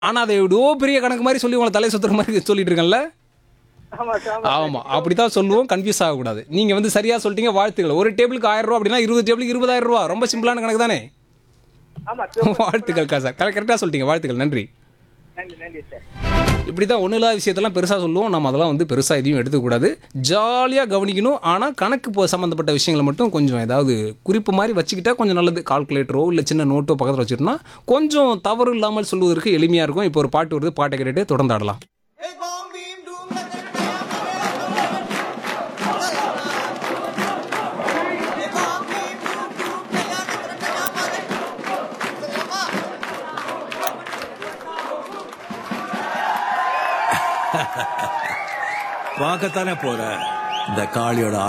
ஆனா அதை எவ்வளோ பெரிய கணக்கு மாதிரி சொல்லி உங்களை தலை சுத்துற மாதிரி சொல்லிட்டு இருக்கேன்ல ஆமா சார் ஆமா ஆமா அப்படிதான் சொல்லுவோம் கன்ஃபியூஸ் ஆகக்கூடாது நீங்க வந்து சரியா சொல்லிட்டீங்க வாழ்த்துக்கள் ஒரு டேபிளுக்கு ஆயிரம் ரூபா அப்படின்னா இருபது டேபிளுக்கு இருபதாயிரம் ரூபா ரொம்ப சிம்பிளான கணக்கு தானே ஆமா சார் வாழ்த்துக்கள் சார் கரெக்டாக சொல்லிட்டீங்க வாழ்த்துக்கள் நன்றி நன்றி நன்றி சார் இப்படி தான் ஒன்றும் இல்லாத விஷயத்தெல்லாம் பெருசாக சொல்லுவோம் நம்ம அதெல்லாம் வந்து பெருசாக எதையும் எடுத்துக்கூடாது ஜாலியாக கவனிக்கணும் ஆனால் கணக்கு போ சம்மந்தப்பட்ட விஷயங்களை மட்டும் கொஞ்சம் ஏதாவது குறிப்பு மாதிரி வச்சுக்கிட்டா கொஞ்சம் நல்லது கால்குலேட்டரோ இல்லை சின்ன நோட்டோ பக்கத்தில் வச்சுட்டோம்னா கொஞ்சம் தவறு இல்லாமல் சொல்வதற்கு எளிமையாக இருக்கும் இப்போ ஒரு பாட்டு வருது பாட்டை கேட்டுட்டு தொடர்ந்து ஆடலாம் பார்க்கத்தானே போற இந்த காளியோட